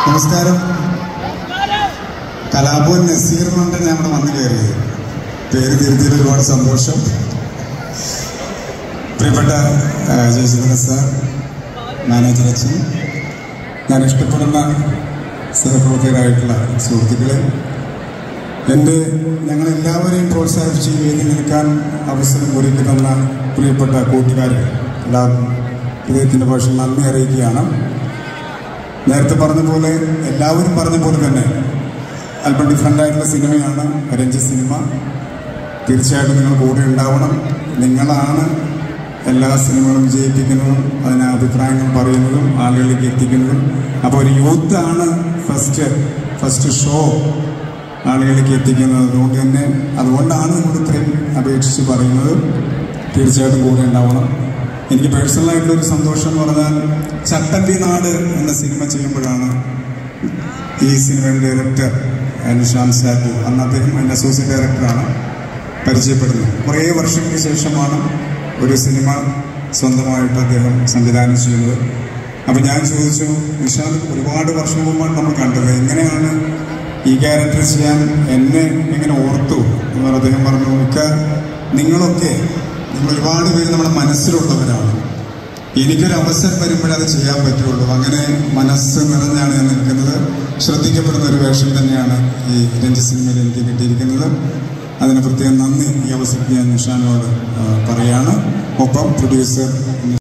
നമസ്കാരം കലാഭവൻ നസീർ കൊണ്ട് ഞാൻ ഇവിടെ വന്നു കയറിയത് പേര് തിരുത്തിയിൽ ഒരുപാട് സന്തോഷം പ്രിയപ്പെട്ട ആ, ജയചന്ദ്രൻ സാർ മാനേജർ അച്ഛൻ ഞാൻ ഇഷ്ടപ്പെടുന്ന സഹപ്രവർത്തകരായിട്ടുള്ള സുഹൃത്തുക്കളെ എൻ്റെ ഞങ്ങളെല്ലാവരെയും പ്രോത്സാഹിപ്പിച്ച് ഈ വേദി നിൽക്കാൻ അവസരം ഒരുക്കി തന്ന പ്രിയപ്പെട്ട കൂട്ടുകാരെ എല്ലാവർക്കും ഹൃദയത്തിൻ്റെ ഭാഷ നന്ദി അറിയിക്കുകയാണ് നേരത്തെ പറഞ്ഞ പോലെ എല്ലാവരും പറഞ്ഞ പോലെ തന്നെ അല്പം ഡിഫറെൻ്റ് ആയിട്ടുള്ള സിനിമയാണ് രഞ്ജി സിനിമ തീർച്ചയായിട്ടും നിങ്ങൾ കൂടെ ഉണ്ടാവണം നിങ്ങളാണ് എല്ലാ സിനിമകളും വിജയിപ്പിക്കുന്നതും അതിന് അഭിപ്രായങ്ങൾ പറയുന്നതും ആളുകളിലേക്ക് എത്തിക്കുന്നതും അപ്പോൾ ഒരു യൂത്താണ് ഫസ്റ്റ് ഫസ്റ്റ് ഷോ ആളുകളിലേക്ക് എത്തിക്കുന്നത് അതുകൊണ്ട് തന്നെ അതുകൊണ്ടാണ് നമ്മൾ ഇത്രയും അപേക്ഷിച്ച് പറയുന്നത് തീർച്ചയായിട്ടും കൂടെ ഉണ്ടാവണം എനിക്ക് പേഴ്സണലായിട്ടുള്ള ഒരു സന്തോഷം എന്ന് പറഞ്ഞാൽ ചട്ടമ്പി നാട് എന്ന സിനിമ ചെയ്യുമ്പോഴാണ് ഈ സിനിമയുടെ ഡയറക്ടർ നിഷാന്ത് സാറ്റു അന്ന് അദ്ദേഹം അതിൻ്റെ അസോസിയേറ്റ് ഡയറക്ടറാണ് പരിചയപ്പെടുന്നത് കുറേ വർഷങ്ങൾക്ക് ശേഷമാണ് ഒരു സിനിമ സ്വന്തമായിട്ട് അദ്ദേഹം സംവിധാനം ചെയ്യുന്നത് അപ്പം ഞാൻ ചോദിച്ചു നിഷാന്ത് ഒരുപാട് വർഷം മുമ്പാണ് നമ്മൾ കണ്ടത് എങ്ങനെയാണ് ഈ ക്യാരക്ടർ ചെയ്യാൻ എന്നെ എങ്ങനെ ഓർത്തു എന്ന് പറഞ്ഞ് അദ്ദേഹം പറഞ്ഞു മിക്ക നിങ്ങളൊക്കെ നിങ്ങൾ ഒരുപാട് പേര് നമ്മുടെ മനസ്സിലുള്ളവരാണ് എനിക്കൊരു അവസരം വരുമ്പോഴേ അത് ചെയ്യാൻ പറ്റുള്ളൂ അങ്ങനെ മനസ്സ് നിറഞ്ഞാണ് ഞാൻ നിൽക്കുന്നത് ശ്രദ്ധിക്കപ്പെടുന്ന ഒരു വേഷം തന്നെയാണ് ഈ രഞ്ജി സിനിമയിൽ എനിക്ക് കിട്ടിയിരിക്കുന്നത് അതിന് പ്രത്യേകം നന്ദി ഈ അവസരത്തിൽ ഞാൻ നിഷാനോട് ആ, പറയാണ് ഒപ്പം പ്രൊഡ്യൂസർ